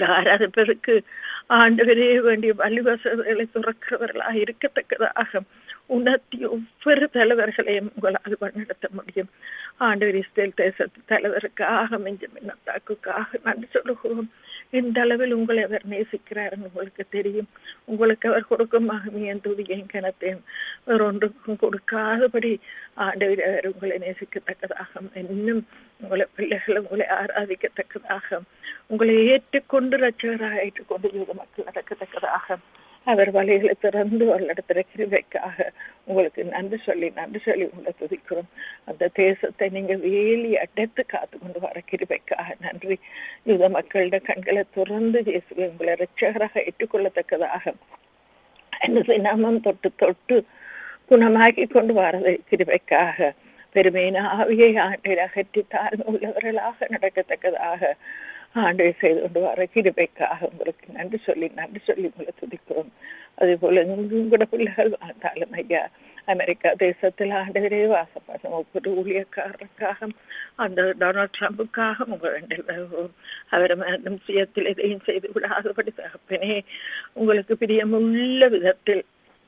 உங்களை ஆராதிப்பதற்கு ஆண்டவரே வேண்டிய வழிவசதிகளை துறக்கிறவர்களாக இருக்கத்தக்கதாக உணர்த்தி ஒவ்வொரு தலைவர்களையும் உங்களால் வழிநடத்த முடியும் ஆண்டவர் இஸ்ரேல் தேசத்து தலைவருக்காக மின்னத்தாக்குக்காக நன்றி சொல்லுகிறோம் இந்த அளவில் உங்களை அவர் நேசிக்கிறார் உங்களுக்கு தெரியும் உங்களுக்கு அவர் கொடுக்கும் மகிமையும் துதியையும் கணத்தையும் வேறொன்றுக்கும் கொடுக்காதபடி ஆண்டவர் அவர் உங்களை நேசிக்கத்தக்கதாக இன்னும் உங்களை பிள்ளைகள் உங்களை ஆராதிக்கத்தக்கதாக உங்களை ஏற்றுக்கொண்டு ரச்சகராக ஏற்றுக்கொண்டு யூத மக்கள் நடக்கத்தக்கதாக அவர் வலைகளை திறந்து வல்லடத்துல கிருபைக்காக உங்களுக்கு நன்றி சொல்லி நன்றி சொல்லி உங்களை துதிக்கிறோம் அந்த தேசத்தை நீங்க வேலி அடைத்து காத்து கொண்டு வர கிருபைக்காக நன்றி யுத மக்களிட கண்களை திறந்து இயேசுவை உங்களை ரட்சகராக ஏற்றுக்கொள்ளத்தக்கதாக என்ன நாமம் தொட்டு தொட்டு குணமாக்கி கொண்டு வரது கிருபைக்காக பெருமையான ஆவியை ஆண்டை அகற்றி தாழ்மை உள்ளவர்களாக நடக்கத்தக்கதாக ஆண்டை செய்து கொண்டு வர கிருபைக்காக உங்களுக்கு நன்றி சொல்லி நன்றி சொல்லி உங்களை துதிக்கிறோம் அதே போல உங்களோட பிள்ளைகள் வாழ்ந்தாலும் ஐயா அமெரிக்கா தேசத்தில் ஆண்டவரே வாசப்படும் ஒவ்வொரு ஊழியக்காரருக்காக அந்த டொனால்ட் ட்ரம்புக்காக உங்கள் அவரை மரணம் சுயத்தில் எதையும் செய்து விடாதபடி தகப்பனே உங்களுக்கு பிரியமுள்ள விதத்தில்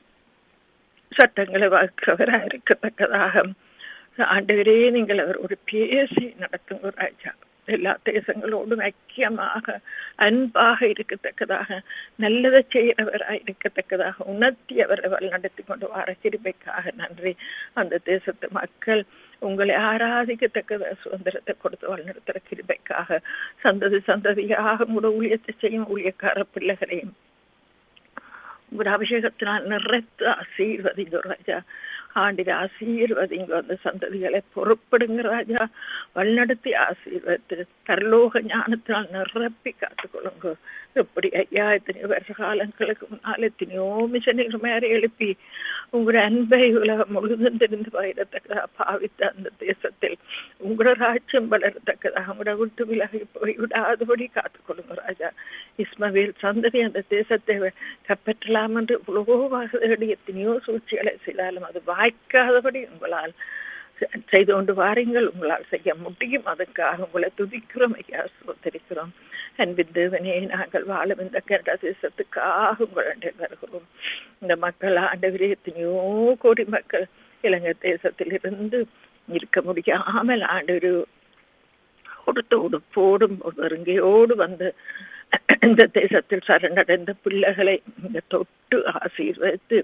சட்டங்களை வகுக்கிறவராக இருக்கத்தக்கதாக ஆண்டவரே நீங்கள் அவரோடு பேசி நடத்துங்க ராஜா எல்லா தேசங்களோடும் ஐக்கியமாக அன்பாக இருக்கத்தக்கதாக நல்லதை செய்கிறவராக இருக்கத்தக்கதாக உணர்த்தி அவரை நடத்தி கொண்டு வர கிருபைக்காக நன்றி அந்த தேசத்து மக்கள் உங்களை ஆராதிக்கத்தக்கத சுதந்திரத்தை கொடுத்து வழிநடத்துகிற கிருபைக்காக சந்ததி சந்ததியாக உங்களோட ஊழியத்தை செய்யும் ஊழியக்கார பிள்ளைகளையும் உங்களோட அபிஷேகத்தினால் நிறைத்து ஆசீர்வதிங்க ராஜா ஆண்டில் ஆசீர்வதிங்க அந்த சந்ததிகளை பொறுப்படுங்க ராஜா வழிநடத்தி ஆசீர்வத்து பரலோக ஞானத்தினால் நிரப்பி காத்துக்கொள்ளுங்க எப்படி ஐயா எத்தனையோ வருஷ காலங்களுக்கு முன்னால் எத்தனையோ மிஷனில் மேலே எழுப்பி உங்களோட அன்பை உலகம் முழுதும் தெரிந்து பயிரத்தக்கதாக பாவித்த அந்த தேசத்தில் உங்களோட ராஜ்யம் வளரத்தக்கதாக உங்களோட விட்டு விலகி போய் விடாதபடி காத்துக்கொள்ளுங்க ராஜா இஸ்மவேல் சந்ததி அந்த தேசத்தை கப்பற்றலாம் என்று உலகோவாக எத்தனையோ சூழ்ச்சிகளை செய்தாலும் அது வாய்க்காதபடி உங்களால் செய்து கொண்டு வாருங்கள் உங்களால் செய்ய முடியும் அதுக்காக உங்களை துதிக்கிறோம் ஐயா சோதரிக்கிறோம் அன்பின் தேவனே நாங்கள் வாழும் இந்த கனடா தேசத்துக்காக உங்களுடைய வருகிறோம் இந்த மக்கள் ஆண்டவரே எத்தனையோ கோடி மக்கள் இலங்கை தேசத்தில் இருந்து இருக்க முடியாமல் ஆண்டவர் கொடுத்து உடுப்போடும் ஒருங்கையோடு வந்து இந்த தேசத்தில் சரணடைந்த பிள்ளைகளை இங்க தொட்டு ஆசீர்வதித்து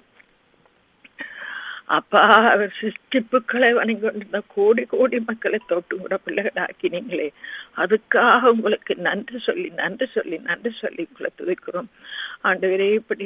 அப்பா அவர் சிருஷ்டிப்புக்களை வணங்கி கொண்டிருந்த கோடி கோடி மக்களை தொட்டு கூட பிள்ளைகளாக்கினீங்களே அதுக்காக உங்களுக்கு நன்றி சொல்லி நன்றி சொல்லி நன்றி சொல்லி உங்களை துதிக்கிறோம் ஆண்டவரே இப்படி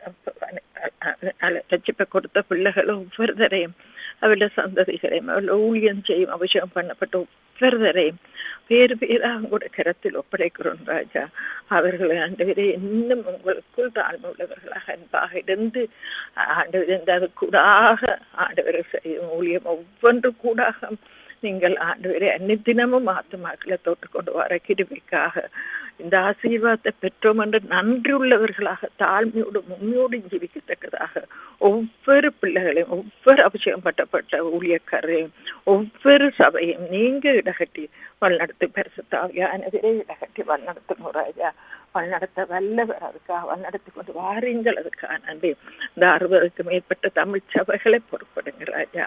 ரச்சிப்பை கொடுத்த பிள்ளைகள் ஒவ்வொருத்தரையும் அவளோட சந்ததிகளையும் அவளோட ஊழியம் செய்யும் அபிஷேகம் பண்ணப்பட்ட ஒவ்வொருத்தரையும் பேரு பேராக கூட கரத்தில் ஒப்படைக்கிறோம் ராஜா அவர்களை ஆண்டவரே இன்னும் உங்களுக்குள் தாழ்மை உள்ளவர்களாக அன்பாக இருந்து ஆண்டவர் இருந்து அது கூடாக ஆண்டவர் செய்யும் ஊழியம் ஒவ்வொன்று கூடாக நீங்கள் ஆண்டவரை அன்னித்தினமும் ஆத்துமாக்களை தொட்டுக்கொண்டு வர கிருவிக்காக இந்த ஆசீர்வாதத்தை பெற்றோம் என்று நன்றி உள்ளவர்களாக தாழ்மையோடு உண்மையோடு ஜீவிக்கத்தக்கதாக ஒவ்வொரு பிள்ளைகளையும் ஒவ்வொரு அபிஷேகம் பட்டப்பட்ட ஊழியக்காரையும் ஒவ்வொரு சபையும் நீங்க இடகட்டி வழிநடத்தி பரிசுத்தாவியானவரே இடகட்டி வழிநடத்தும் ராஜா வழிநடத்த வல்லவர் அதுக்காக வழிநடத்தி கொண்டு வாரீங்கள் அதுக்காக நன்றி இந்த அறுபதுக்கு மேற்பட்ட தமிழ் சபைகளை பொறுப்படுங்க ராஜா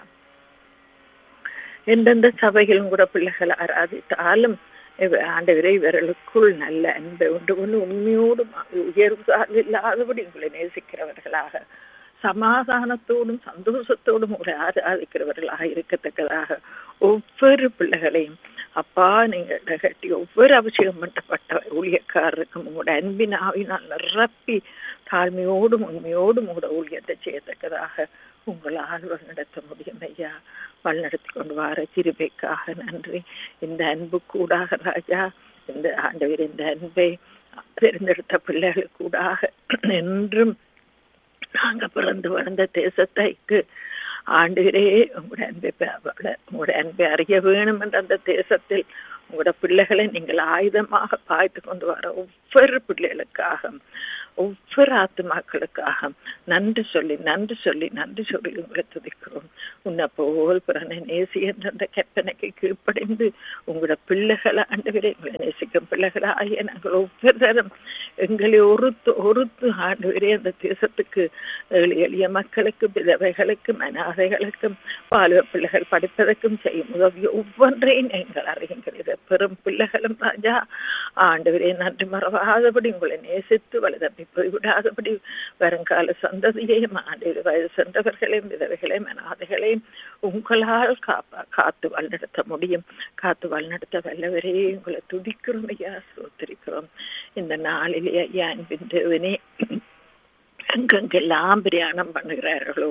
எந்தெந்த சபைகளும் கூட பிள்ளைகள் ஆராதித்தாலும் ஆண்டவரை இவர்களுக்குள் நல்ல அன்பை உண்டு கொண்டு உண்மையோடும் உயர்வு சார்பு இல்லாதபடி உங்களை நேசிக்கிறவர்களாக சமாதானத்தோடும் சந்தோஷத்தோடும் உங்களை ஆராதிக்கிறவர்களாக இருக்கத்தக்கதாக ஒவ்வொரு பிள்ளைகளையும் அப்பா நீங்க கட்டி ஒவ்வொரு அவசியம் பண்ணப்பட்ட ஊழியக்காரருக்கும் உங்களோட அன்பின் ஆவினால் நிரப்பி தாழ்மையோடும் உண்மையோடும் உங்களோட ஊழியத்தை செய்யத்தக்கதாக உங்களால் வழிநடத்த முடியும் ஐயா வழிநடத்தி கொண்டு வர கிருபைக்காக நன்றி இந்த அன்பு கூடாக ராஜா இந்த ஆண்டவர் இந்த அன்பை தேர்ந்தெடுத்த பிள்ளைகள் கூடாக என்றும் நாங்க பிறந்து வளர்ந்த தேசத்தைக்கு ஆண்டுகிறே உங்களோட அன்பை உங்களோட அன்பை அறிய வேணும் என்ற அந்த தேசத்தில் உங்களோட பிள்ளைகளை நீங்கள் ஆயுதமாக பாய்த்து கொண்டு வர ஒவ்வொரு பிள்ளைகளுக்காக ஒவ்வொரு ஆத்துமாக்களுக்காக நன்றி சொல்லி நன்றி சொல்லி நன்றி சொல்லி உங்களை துதிக்கிறோம் உன்னை போல் பிறனை நேசி என்ற அந்த கற்பனைக்கு கீழ்ப்படைந்து உங்களோட பிள்ளைகளை ஆண்டவரே உங்களை நேசிக்கும் பிள்ளைகளாகிய நாங்கள் ஒவ்வொருத்தரும் எங்களை ஒருத்து ஒருத்து ஆண்டவரே அந்த தேசத்துக்கு ஏழை எளிய மக்களுக்கும் விதவைகளுக்கும் அனாதைகளுக்கும் பாலுவ பிள்ளைகள் படிப்பதற்கும் செய்யும் உதவி ஒவ்வொன்றையும் நீங்கள் அறியுங்கள் இதை பெரும் பிள்ளைகளும் ராஜா ஆண்டவரே நன்றி மறவாதபடி உங்களை நேசித்து வலுதப்பி போய்விடாதபடி வருங்கால சந்ததியையும் ஆண்டு வயது சென்றவர்களையும் விதவைகளையும் அனாதைகளையும் உங்களால் காப்பா காத்து வழிநடத்த முடியும் காத்து வழிநடத்த வல்லவரே உங்களை துதிக்கிறோம் ஐயா சோத்திருக்கிறோம் இந்த நாளிலே ஐயா அன்பின் தேவனே எங்கெங்கெல்லாம் பிரயாணம் பண்ணுகிறார்களோ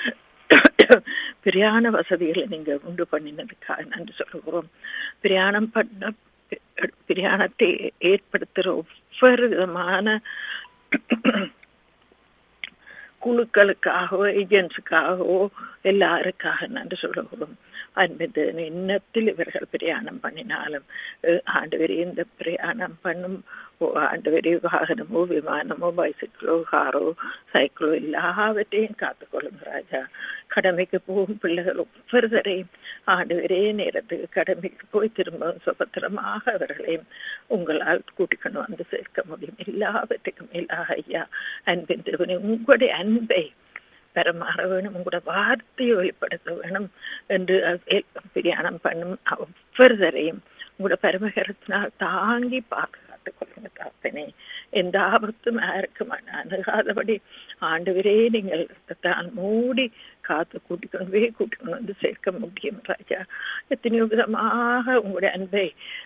பிரயாண வசதிகளை நீங்க உண்டு பண்ணினதுக்காக நன்றி சொல்லுகிறோம் பிரயாணம் பண்ண பிரயாணத்தை ஏற்படுத்துகிற ஒவ்வொரு விதமான குழுக்களுக்காகவோ ஏஜென்ட்ஸுக்காகவோ எல்லாருக்காக நன்றி சொல்லுகிறோம் அன்பது எண்ணத்தில் இவர்கள் பிரயாணம் பண்ணினாலும் ஆண்டு இந்த பிரயாணம் பண்ணும் ஆண்டு வரை வாகனமோ விமானமோ பைசிக்கிளோ காரோ சைக்கிளோ எல்லாவற்றையும் காத்துக்கொள்ளும் ராஜா கடமைக்கு போகும் பிள்ளைகள் ஒவ்வொருவரையும் ஆண்டு வரை நேரத்துக்கு கடமைக்கு போய் திரும்ப சுபத்திரமாக அவர்களையும் உங்களால் கூட்டிக்கொண்டு வந்து சேர்க்க முடியும் எல்லாவற்றுக்கும் இல்லாக ஐயா அன்பின் திருவனி உங்களுடைய அன்பை பெறமாற வேணும் உங்களோட வார்த்தையை வெளிப்படுத்த வேணும் என்று பிரயாணம் பண்ணும் ஒவ்வொருவரையும் உங்களோட பெருமகரத்தினால் தாங்கி பாதுகாத்துக் கொள்ளுங்க தாத்தனே எந்த ஆபத்தும் யாருக்கும் அணுகாதபடி ஆண்டவரே நீங்கள் தான் மூடி காத்து கூட்டிக்கொண்டு போய் கூட்டிக்கொண்டு வந்து சேர்க்க முடியும் ராஜா எத்தனையோ விதமாக உங்களுடைய அன்பை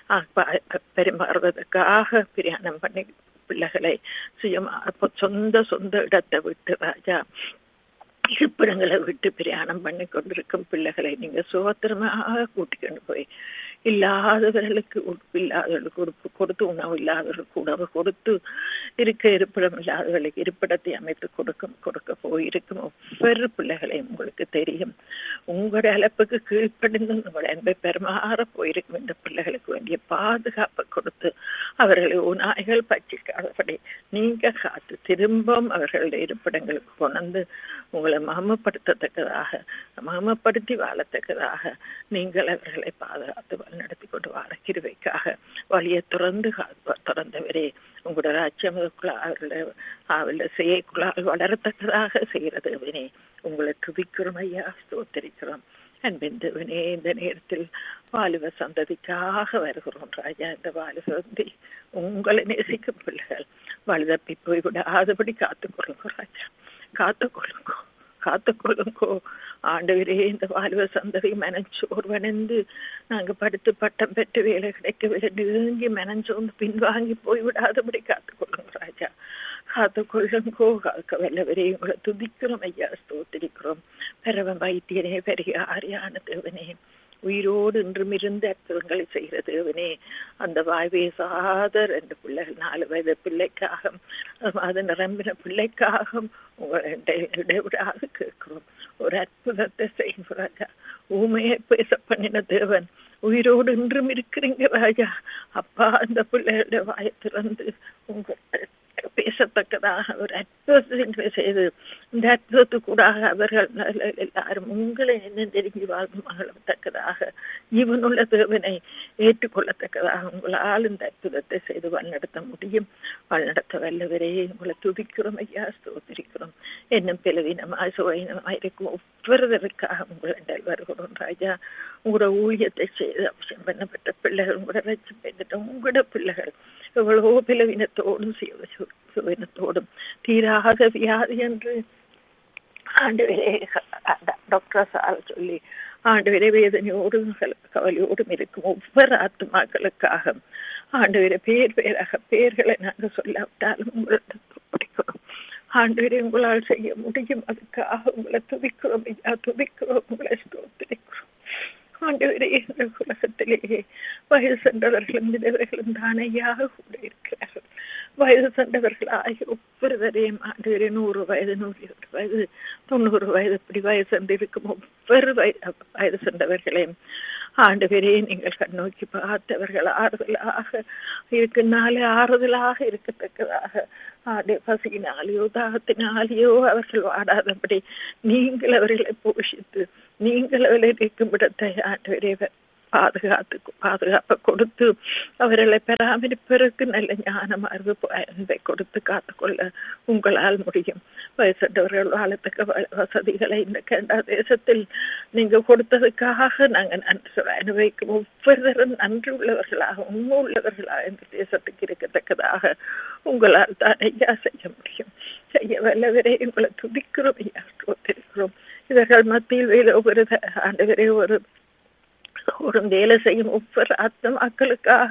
பெருமாறுவதற்காக பிரயாணம் பண்ணி பிள்ளைகளை சுயமாக சொந்த சொந்த இடத்தை விட்டு ராஜா இருப்பிடங்களை விட்டு பிரயாணம் பண்ணி கொண்டிருக்கும் பிள்ளைகளை நீங்க சுதந்திரமாக கூட்டிக்கொண்டு போய் இல்லாதவர்களுக்கு உடுப்பு இல்லாதவர்களுக்கு உடுப்பு கொடுத்து உணவு இல்லாதவர்களுக்கு உணவு கொடுத்து இருக்க இருப்பிடம் இல்லாதவர்களுக்கு இருப்பிடத்தை அமைத்து கொடுக்கும் கொடுக்க போயிருக்கும் ஒவ்வொரு பிள்ளைகளையும் உங்களுக்கு தெரியும் உங்களுடைய அழைப்புக்கு கீழ்ப்படிந்து உங்களுடைய அன்பை பெருமாற போயிருக்கும் இந்த பிள்ளைகளுக்கு வேண்டிய பாதுகாப்பை கொடுத்து அவர்களை நாய்கள் பச்சிக்காதபடி நீங்க காத்து திரும்பவும் அவர்களுடைய இருப்பிடங்களுக்கு கொண்டு உங்களை மகமப்படுத்தத்தக்கதாக மகமப்படுத்தி வாழத்தக்கதாக நீங்கள் அவர்களை பாதுகாத்து நடத்தி கொண்டு வர கிருவைக்காக வழியை திறந்து திறந்தவரே உங்களோட ராஜ்யமுக்குள்ள அவர்களுடைய அவருடைய செய்யக்குள்ளால் வளரத்தக்கதாக செய்கிறது அவனே உங்களை துதிக்கிறோம் ஐயா ஸ்தோத்தரிக்கிறோம் அன்பிந்தவனே இந்த நேரத்தில் வாலிப சந்ததிக்காக வருகிறோம் ராஜா இந்த வாலிப சந்தி உங்களை நேசிக்கும் பிள்ளைகள் வலுதப்பி போய் விடாதபடி காத்துக்கொள்ளுங்க ராஜா காத்துக்கொள்ளுங்கோ காத்துக்கொள்ளுங்கோ ஆண்டவரே இந்த வாழ்வ சந்ததி மனச்சோர்வணைந்து நாங்க படுத்து பட்டம் பெற்று வேலை கிடைக்கவில்லை நெருங்கி மனஞ்சோர்ந்து பின்வாங்கி போய் விடாதபடி காத்துக்கொள்ளுங்க ராஜா காத்துக்கொள்ளுங்கோ காக்க வல்லவரே உங்களை துதிக்கிறோம் ஐயா ஸ்தோத்திரிக்கிறோம் பெறவன் வைத்தியனே பெரிய ஆரியான தேவனே உயிரோடு இன்றும் இருந்து அற்புதங்களை செய்கிற தேவனே அந்த வாய்வே சாத ரெண்டு பிள்ளைகள் நாலு வயது பிள்ளைக்காக அது நிரம்பின பிள்ளைக்காக உங்களை இடைவிடாது கேட்கிறோம் ஒரு அற்புதத்தை செய்யும் ராஜா ஊமையை பேச பண்ணின தேவன் உயிரோடு இன்றும் இருக்கிறீங்க ராஜா அப்பா அந்த பிள்ளைகளுடைய வாயை திறந்து உங்க பேசத்தக்கதாக ஒரு அற்புதத்தை செய்து இந்த அற்புதத்துக்கூடாக அவர்கள் எல்லாரும் உங்களை என்ன நெருங்கி வாழ்ந்து மகளத்தக்கதாக இவனுள்ள தேவனை ஏற்றுக்கொள்ளத்தக்கதாக உங்களால் இந்த அற்புதத்தை செய்து வழிநடத்த முடியும் வழிநடத்த வல்லவரே உங்களை துதிக்கிறோம் ஐயா ஸ்தோத்திரிக்கிறோம் என்னும் பிளவீனமாய் சுவையினமாய் இருக்கும் ஒவ்வொருவருக்காக உங்களிடம் வருகிறோம் ராஜா உங்களோட ஊழியத்தை செய்து அவசியம் பண்ணப்பட்ட பிள்ளைகள் உங்களோட ரச்சு பெய்துட்ட உங்களோட பிள்ளைகள் எவ்வளவோ பிளவினத்தோடும் சுவினத்தோடும் தீராத வியாதி என்று ஆண்டு டாக்டர் சார் சொல்லி ஆண்டு வேதனையோடும் கவலையோடும் இருக்கும் ஒவ்வொரு ஆத்மாக்களுக்காக ஆண்டு பேர் பேராக பேர்களை நாங்கள் சொல்லாவிட்டாலும் உங்கள்கிட்ட பிடிக்கிறோம் ஆண்டு உங்களால் செய்ய முடியும் அதுக்காக உங்களை துதிக்கிறோம் ஐயா துதிக்கிறோம் உங்களை ஸ்தோத்திரிக்கிறோம் ஆண்டவரே இந்த உலகத்திலேயே வயது சென்றவர்களும் விதவர்களும் தானையாக கூட இருக்கிறார்கள் வயது சென்றவர்களாக ஒவ்வொருவரையும் ஆண்டவரே நூறு வயது நூறு வயது தொண்ணூறு வயது இப்படி வயது சென்றிருக்கும் ஒவ்வொரு வயது சென்றவர்களையும் ஆண்டவரே நீங்கள் கண்ணோக்கி பார்த்தவர்கள் ஆறுதலாக இருக்குனாலே ஆறுதலாக இருக்கத்தக்கதாக ஆண்டு பசியினாலேயோ தாகத்தினாலேயோ அவர்கள் வாடாதபடி நீங்கள் அவர்களை போஷித்து நீங்கள் அவர்கள் இருக்கும் இடத்தை ஆண்டவரே பாதுகாத்து பாதுகாப்பை கொடுத்து அவர்களை பராமரிப்பதற்கு நல்ல ஞானம் அறிவு அன்பை கொடுத்து காத்துக்கொள்ள உங்களால் முடியும் வயசற்றவர்கள் வாழத்துக்கு வசதிகளை இந்த கேண்டா தேசத்தில் நீங்க கொடுத்ததுக்காக நாங்க நன்றி சொல்ல அனுபவிக்கும் ஒவ்வொருவரும் நன்றி உள்ளவர்களாக உண்மை உள்ளவர்களாக இந்த தேசத்துக்கு இருக்கத்தக்கதாக உங்களால் தான் ஐயா செய்ய முடியும் செய்ய வல்லவரை உங்களை துதிக்கிறோம் ஐயா இருக்கிறோம் இவர்கள் மத்தியில் வேலை ஒவ்வொரு ஆண்டவரே ஒரு ஒரு வேலை செய்யும் ஒவ்வொரு ஆத்மாக்களுக்காக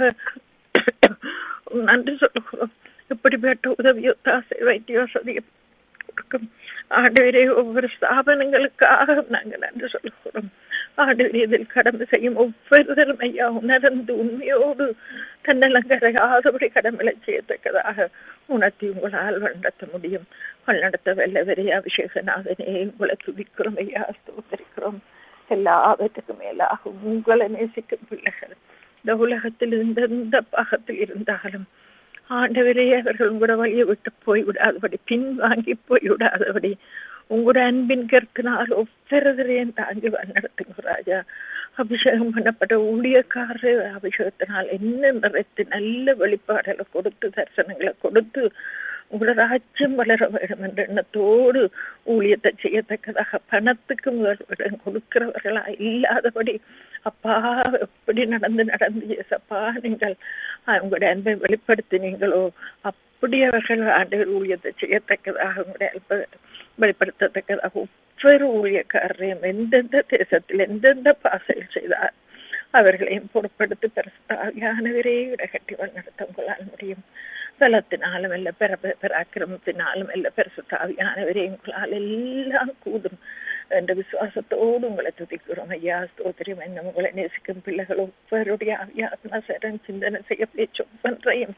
நன்றி சொல்லுகிறோம் இப்படிப்பட்ட உதவியோ தாசை வைத்திய வசதியை கொடுக்கும் ஆண்டவரே ஒவ்வொரு ஸ்தாபனங்களுக்காக நாங்கள் நன்றி சொல்லுகிறோம் ஆண்டவரே இதில் கடமை செய்யும் ஒவ்வொருவரும் ஐயா உணர்ந்து உண்மையோடு தன்னலங்கரையாதபடி கடமைகளை செய்யத்தக்கதாக உணர்த்தி உங்களால் வழிநடத்த முடியும் வழிநடத்த வல்லவரே அபிஷேகநாதனே உங்களை துதிக்கிறோம் ஐயா ஸ்தோத்தரிக்கிறோம் எல்லாவற்றுக்கும் மேலாக உங்களை நேசிக்கும் பிள்ளைகள் இந்த உலகத்தில் எந்தெந்த பாகத்தில் இருந்தாலும் ஆண்டவரே அவர்கள் உங்களோட வழியை விட்டு போய் விடாதபடி பின் வாங்கி போய் விடாதபடி உங்களோட அன்பின் கருத்தினால் ஒவ்வொருவரையும் தாங்கி நடத்துங்க ராஜா அபிஷேகம் பண்ணப்பட்ட ஊழியக்காரர் அபிஷேகத்தினால் என்ன நிறைத்து நல்ல வெளிப்பாடுகளை கொடுத்து தரிசனங்களை கொடுத்து உங்களோட ராஜ்யம் வளர வேண்டும் என்ற எண்ணத்தோடு ஊழியத்தை செய்யத்தக்கதாக பணத்துக்கு முதல் இடம் கொடுக்கிறவர்களா இல்லாதபடி அப்பா எப்படி நடந்து நடந்து ஏசப்பா நீங்கள் உங்களுடைய அன்பை வெளிப்படுத்தினீங்களோ அப்படி அவர்கள் ஆண்டவர் ஊழியத்தை செய்யத்தக்கதாக உங்களுடைய அன்பை வெளிப்படுத்தத்தக்கதாக ஒவ்வொரு ஊழியக்காரரையும் எந்தெந்த தேசத்தில் எந்தெந்த பாசையில் செய்தார் அவர்களையும் பொறுப்படுத்தி பரிசுத்தாவியானவரே இடகட்டி வழிநடத்த உங்களால் முடியும் பலத்தினாலும் அல்ல பெற பராக்கிரமத்தினாலும் அல்ல பரிசுத்தாவியானவரே உங்களால் எல்லாம் கூடும் என்ற விசுவாசத்தோடு உங்களை துதிக்கிறோம் ஐயா ஸ்தோத்திரம் என்ன உங்களை நேசிக்கும் பிள்ளைகள் ஒவ்வொருடைய ஆவியாத்மா சரண் சிந்தனை செய்ய பேச்சு ஒவ்வொன்றையும்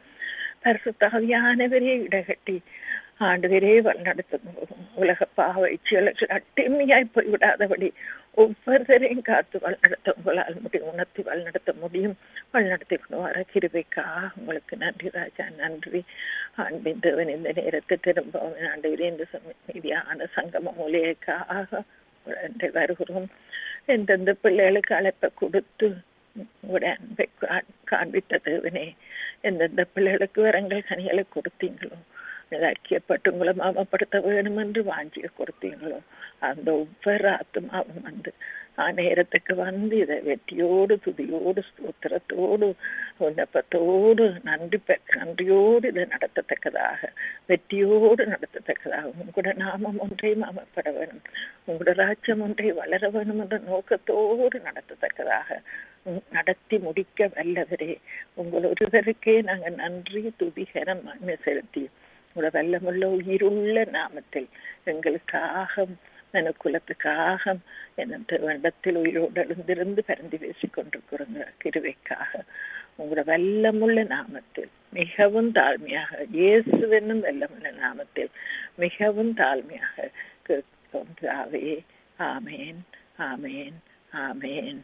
பரிசுத்தாவியானவரே இடகட்டி ஆண்டுவரே வழிநடத்தும் உலக பாவைச்சியலுக்கு அட்டிமையாய் போய்விடாதபடி ஒவ்வொருத்தரையும் காத்து வழிநடத்த உங்களால் முடியும் உணர்த்தி வழிநடத்த முடியும் வழிநடத்தி கொண்டு வர கிருபைக்கா உங்களுக்கு நன்றி ராஜா நன்றி அன்பின் தேவன் இந்த நேரத்தை திரும்ப ஆண்டவரே இந்த மீதியான சங்கம மூலிகைக்காக வருகிறோம் எந்தெந்த பிள்ளைகளுக்கு அழைப்பை கொடுத்து உங்களுடைய அன்பை காண்பித்த தேவனே எந்தெந்த பிள்ளைகளுக்கு வரங்கள் கனிகளை கொடுத்தீங்களோ ஐக்கியப்பட்டு உங்களை மாமப்படுத்த வேணும் என்று வாஞ்சிய கொடுத்தீங்களோ அந்த ஒவ்வொரு ஆத்மாவும் வந்து நேரத்துக்கு வந்து இதை வெற்றியோடு துதியோடு ஸ்தோத்திரத்தோடு விண்ணப்பத்தோடு நன்றி நன்றியோடு இதை நடத்தத்தக்கதாக வெற்றியோடு நடத்தத்தக்கதாக உங்களோட நாமம் ஒன்றை மாமப்பட வேணும் உங்களோட ராஜ்யம் ஒன்றை வளர வேணும் என்ற நோக்கத்தோடு நடத்தத்தக்கதாக நடத்தி முடிக்க வல்லவரே உங்கள் ஒருவருக்கே நாங்கள் நன்றி துதிகரம் மண்ணு செலுத்தி உங்களோட வல்லமுள்ள உயிருள்ள நாமத்தில் எங்களுக்காக மனுக்குலத்துக்காக எனது வருடத்தில் உயிரோடு எழுந்திருந்து பரந்தி பேசிக் கொண்டிருக்கிறோங்க கிருவைக்காக உங்களோட வல்லமுள்ள நாமத்தில் மிகவும் தாழ்மையாக இயேசுவென்னும் வல்லமுள்ள நாமத்தில் மிகவும் தாழ்மையாக கேட்கின்றாவே ஆமேன் ஆமேன் ஆமேன்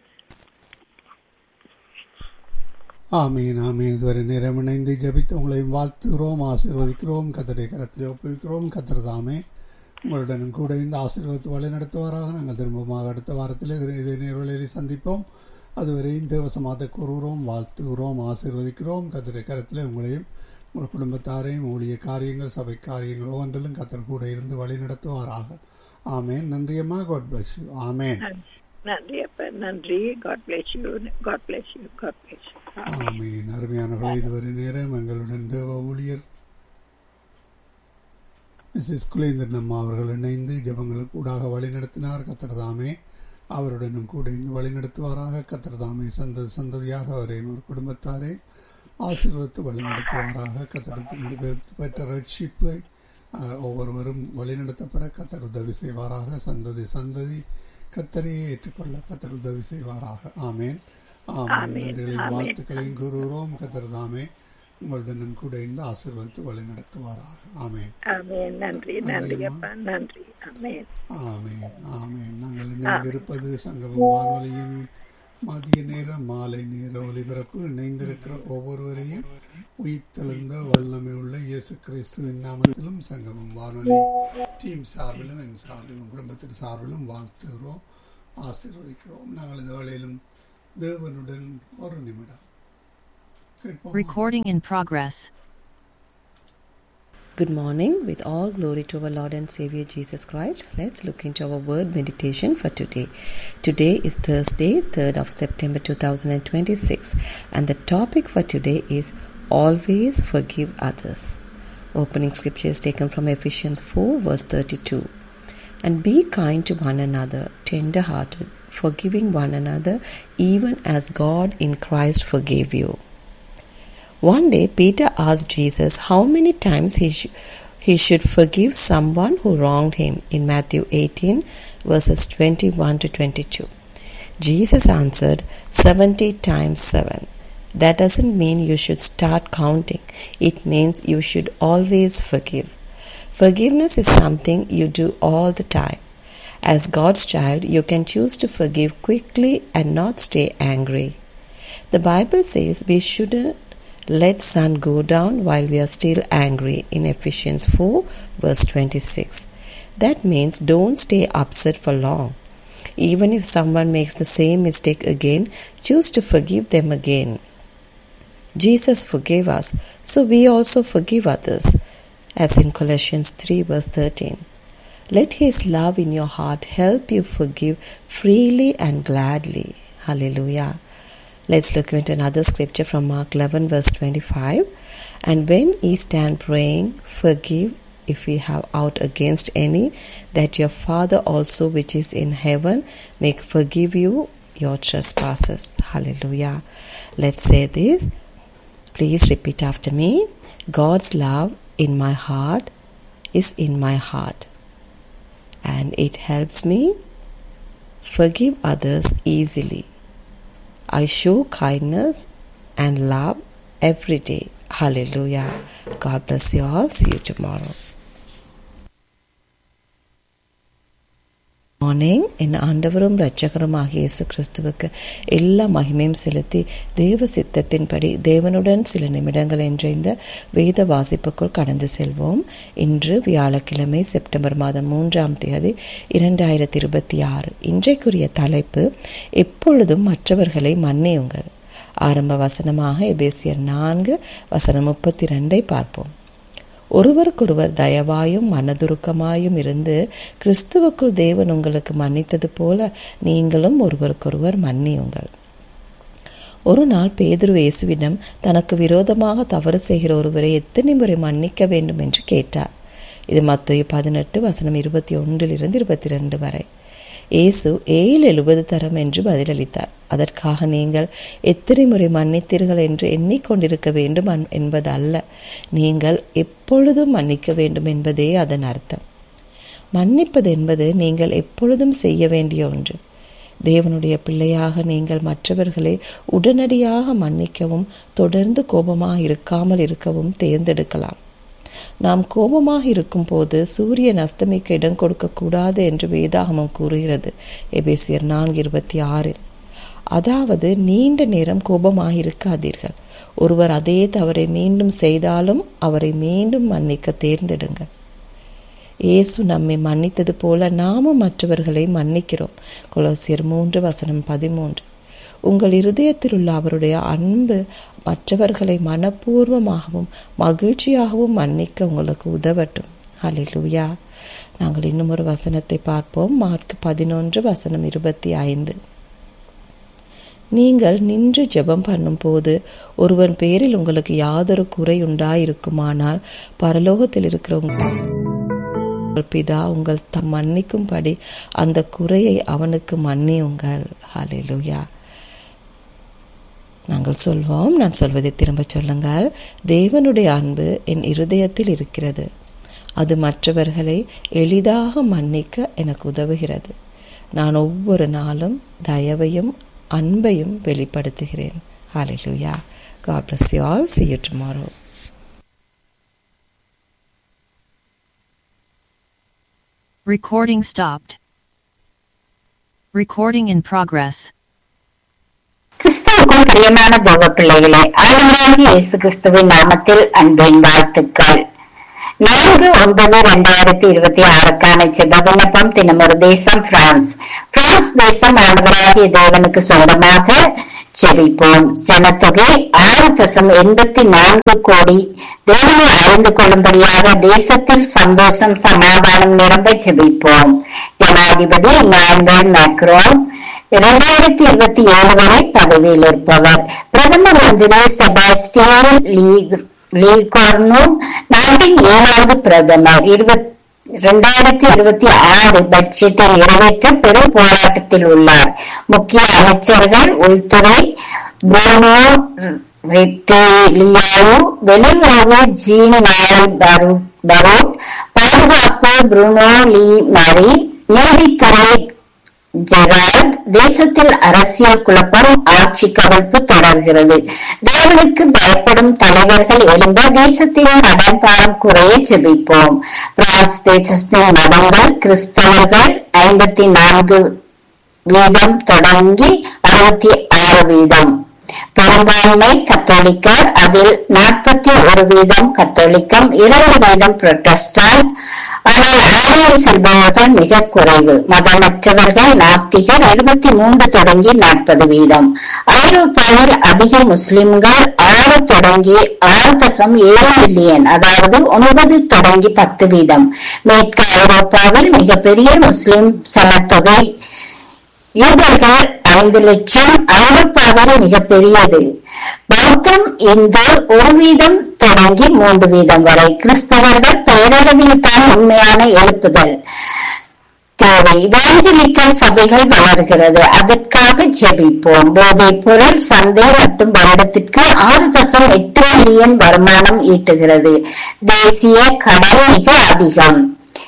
ஆமீன் ஆமீன் இதுவரை நேரம் இணைந்து ஜபித்து உங்களையும் வாழ்த்துகிறோம் ஆசீர்வதிக்கிறோம் கத்தரை கரத்தில் ஒப்புவிக்கிறோம் கத்தர் தாமே உங்களுடனும் கூட இந்த ஆசீர்வாதத்தை வழி நடத்துவாராக நாங்கள் திரும்பமாக அடுத்த வாரத்தில் இதே நேர்வழியில் சந்திப்போம் அதுவரை தேவசமாத கூறுகிறோம் வாழ்த்துகிறோம் ஆசீர்வதிக்கிறோம் கத்தரை கரத்தில் உங்களையும் உங்கள் குடும்பத்தாரையும் ஊழிய காரியங்கள் சபை காரியங்கள் ஒவ்வொன்றிலும் கத்தர் கூட இருந்து வழி நடத்துவாராக ஆமேன் நன்றியம்மா காட் பிளஸ் யூ ஆமேன் நன்றி அப்ப நன்றி God bless you God bless you God bless you ஆமீன் அருமையானவர்களே இதுவரை நேரம் எங்களுடன் தேவ ஊழியர் மிஸ்ஸஸ் குலேந்திரன் அம்மா அவர்கள் இணைந்து ஜபங்கள் கூடாக வழிநடத்தினார் கத்திரதாமே அவருடனும் கூட இங்கு வழிநடத்துவாராக கத்திரதாமே சந்ததி சந்ததியாக அவரையும் ஒரு குடும்பத்தாரே ஆசீர்வத்து வழிநடத்துவாராக கத்திரத்து பெற்ற ரட்சிப்பை ஒவ்வொருவரும் வழிநடத்தப்பட கத்தர் உதவி செய்வாராக சந்ததி சந்ததி கத்தரையே ஏற்றுக்கொள்ள கத்தர் உதவி செய்வாராக ஆமேன் ஆமேன் நன்றிகளையும் வாழ்த்துக்களையும் கூறுகிறோம் கத்தர்தாமே உங்களுடனும் கூட இந்த ஆசீர்வாதத்தை வழி நடத்துவாராக ஆமேன் ஆமேன் நன்றி நன்றி அப்பா நன்றி ஆமேன் ஆமேன் ஆமேன் நாங்கள் இணைந்திருப்பது சங்கமம் வானொலியின் மதிய நேர மாலை நேர ஒலிபரப்பு இணைந்திருக்கிற ஒவ்வொருவரையும் உயிர்த்தெழுந்த வல்லமை உள்ள இயேசு கிறிஸ்துவின் நாமத்திலும் சங்கமம் வானொலி டீம் சார்பிலும் என் சார்பிலும் குடும்பத்தின் சார்பிலும் வாழ்த்துகிறோம் ஆசீர்வதிக்கிறோம் நாங்கள் இந்த வேளையிலும் தேவனுடன் ஒரு நிமிடம் கேட்போம் Recording in progress. Good morning. With all glory to our Lord and Savior Jesus Christ, let's look into our word meditation for today. Today is Thursday, 3rd of September 2026, and the topic for today is Always Forgive Others. Opening scripture is taken from Ephesians 4, verse 32. And be kind to one another, tender hearted, forgiving one another, even as God in Christ forgave you. One day, Peter asked Jesus how many times he, sh- he should forgive someone who wronged him in Matthew 18, verses 21 to 22. Jesus answered, 70 times 7. That doesn't mean you should start counting, it means you should always forgive. Forgiveness is something you do all the time. As God's child, you can choose to forgive quickly and not stay angry. The Bible says we shouldn't let sun go down while we are still angry in Ephesians 4 verse 26. That means don't stay upset for long. Even if someone makes the same mistake again, choose to forgive them again. Jesus forgave us, so we also forgive others, as in Colossians 3 verse 13. Let His love in your heart help you forgive freely and gladly. Hallelujah. Let's look into another scripture from Mark 11, verse 25. And when ye stand praying, forgive if ye have out against any, that your Father also which is in heaven may forgive you your trespasses. Hallelujah. Let's say this. Please repeat after me. God's love in my heart is in my heart, and it helps me forgive others easily. I show kindness and love every day. Hallelujah. God bless you all. See you tomorrow. Morning என் ஆண்டவரும் இரட்சகருமாகிய இயேசு கிறிஸ்துவுக்கு எல்லா மகிமையும் செலுத்தி தேவ சித்தத்தின்படி தேவனுடன் சில நிமிடங்கள் என்ற இந்த வேத வாசிப்புக்குள் கடந்து செல்வோம் இன்று வியாழக்கிழமை செப்டம்பர் மாதம் மூன்றாம் தேதி இரண்டாயிரத்தி இருபத்தி ஆறு இன்றைக்குரிய தலைப்பு எப்பொழுதும் மற்றவர்களை மன்னியுங்கள் ஆரம்ப வசனமாக எபேசியர் நான்கு வசனம் முப்பத்தி ரெண்டை பார்ப்போம் ஒருவருக்கொருவர் தயவாயும் மனதுருக்கமாயும் இருந்து கிறிஸ்துவுக்குள் தேவன் உங்களுக்கு மன்னித்தது போல நீங்களும் ஒருவருக்கொருவர் மன்னியுங்கள் ஒரு நாள் பேதுரு இயேசுவிடம் தனக்கு விரோதமாக தவறு செய்கிற ஒருவரை எத்தனை முறை மன்னிக்க வேண்டும் என்று கேட்டார் இது மத்திய பதினெட்டு வசனம் இருபத்தி ஒன்றிலிருந்து இருபத்தி ரெண்டு வரை இயேசு ஏழு எழுபது தரம் என்று பதிலளித்தார் அதற்காக நீங்கள் எத்தனை முறை மன்னித்தீர்கள் என்று எண்ணிக்கொண்டிருக்க வேண்டும் என்பது அல்ல நீங்கள் எப்பொழுதும் மன்னிக்க வேண்டும் என்பதே அதன் அர்த்தம் மன்னிப்பது என்பது நீங்கள் எப்பொழுதும் செய்ய வேண்டிய ஒன்று தேவனுடைய பிள்ளையாக நீங்கள் மற்றவர்களை உடனடியாக மன்னிக்கவும் தொடர்ந்து கோபமாக இருக்காமல் இருக்கவும் தேர்ந்தெடுக்கலாம் நாம் கோபமாக இருக்கும் போது சூரியன் அஸ்தமிக்க இடம் கொடுக்கக்கூடாது என்று வேதாகமம் கூறுகிறது எபேசியர் நான்கு இருபத்தி ஆறில் அதாவது நீண்ட நேரம் கோபமாக இருக்காதீர்கள் ஒருவர் அதே தவறை மீண்டும் செய்தாலும் அவரை மீண்டும் மன்னிக்க தேர்ந்தெடுங்கள் இயேசு நம்மை மன்னித்தது போல நாமும் மற்றவர்களை மன்னிக்கிறோம் கொலோசியர் மூன்று வசனம் பதிமூன்று உங்கள் இருதயத்தில் உள்ள அவருடைய அன்பு மற்றவர்களை மனப்பூர்வமாகவும் மகிழ்ச்சியாகவும் மன்னிக்க உங்களுக்கு உதவட்டும் ஹலிலுயா நாங்கள் இன்னும் ஒரு வசனத்தை பார்ப்போம் மார்க் பதினொன்று வசனம் இருபத்தி ஐந்து நீங்கள் நின்று ஜெபம் பண்ணும்போது ஒருவன் பேரில் உங்களுக்கு யாதொரு குறை உண்டாயிருக்குமானால் பரலோகத்தில் இருக்கிற உங்கள் பிதா உங்கள் தம் மன்னிக்கும்படி அந்த குறையை அவனுக்கு மன்னியுங்கள் ஹலிலுயா நாங்கள் சொல்வோம் நான் சொல்வதை திரும்ப சொல்லுங்கள் தேவனுடைய அன்பு என் இருதயத்தில் இருக்கிறது அது மற்றவர்களை எளிதாக மன்னிக்க எனக்கு உதவுகிறது நான் ஒவ்வொரு நாளும் தயவையும் அன்பையும் வெளிப்படுத்துகிறேன் ஹalleluya god bless you all see you tomorrow Recording stopped. Recording in progress. கிறிஸ்துவுக்கும் பிரியமான தேவ பிள்ளைகளே ஆண்டவராகிய இயேசு கிறிஸ்துவின் நாமத்தில் அன்பின் வாழ்த்துக்கள் நான்கு ஒன்பது இரண்டாயிரத்தி இருபத்தி ஆறுக்கான செப விண்ணப்பம் தினமொரு தேசம் பிரான்ஸ் பிரான்ஸ் தேசம் ஆண்டவராகிய தேவனுக்கு சொந்தமாக செபிப்போம் ஜனத்தொகை ஆறு தசம் எண்பத்தி நான்கு கோடி தேவனை அறிந்து கொள்ளும்படியாக தேசத்தில் சந்தோஷம் சமாதானம் நிரம்ப செபிப்போம் ஜனாதிபதி இமானுவேல் மேக்ரோன் இரண்டாயிரத்தி இருபத்தி ஏழு வரை பதவியில் இருப்பவர் பிரதம மந்திரி செபாஸ்டியன் லீகார்னும் நாட்டின் ஏழாவது பிரதமர் இருபத்தி இரண்டாயிரத்தி இருபத்தி ஆறு பட்ஜெட்டை நிறைவேற்ற பெரும் போராட்டத்தில் உள்ளார் முக்கிய அமைச்சர்கள் உள்துறை புரோனோ ரெட்டேலியாவு வெளியுறவு ஜீன் நாயல் பரூட் பாதுகாப்பு புருனோ லீ மரி நீதித்துறை ஜெரால்ட் தேசத்தில் அரசியல் குழப்பம் ஆட்சி கவிழ்ப்பு தொடர்கிறது தேவனுக்கு பயப்படும் தலைவர்கள் எழும்ப தேசத்தின் கடன் பாரம் குறைய ஜெபிப்போம் பிரான்ஸ் தேசத்தின் மதங்கள் கிறிஸ்தவர்கள் ஐம்பத்தி நான்கு வீதம் தொடங்கி அறுபத்தி ஆறு வீதம் பெரும்பான்மை கத்தோலிக்கர் அதில் நாற்பத்தி ஒரு வீதம் கத்தோலிக்கம் இரண்டு வீதம் புரொட்டஸ்டாண்ட் ஆனால் ஆலயம் செல்பவர்கள் மிக குறைவு மதமற்றவர்கள் நாத்திகர் இருபத்தி மூன்று தொடங்கி நாற்பது வீதம் ஐரோப்பாவில் அதிக முஸ்லிம்கள் ஆறு தொடங்கி ஆறு தசம் ஏழு மில்லியன் அதாவது ஒன்பது தொடங்கி பத்து வீதம் மேற்கு ஐரோப்பாவில் மிகப்பெரிய முஸ்லிம் சனத்தொகை யூதர்கள் ஐந்து லட்சம் ஐரோப்பாவில் மிகப்பெரியது பௌத்தம் இந்து ஒரு வீதம் தொடங்கி மூன்று வீதம் வரை கிறிஸ்தவர்கள் பேரளவில் தான் உண்மையான எழுப்புதல் தேவை இவாஞ்சலிக்க சபைகள் வளர்கிறது அதற்காக ஜெபிப்போம் போதைப் பொருள் சந்தை மற்றும் வருடத்திற்கு ஆறு தசம் எட்டு மில்லியன் வருமானம் ஈட்டுகிறது தேசிய கடன் மிக அதிகம்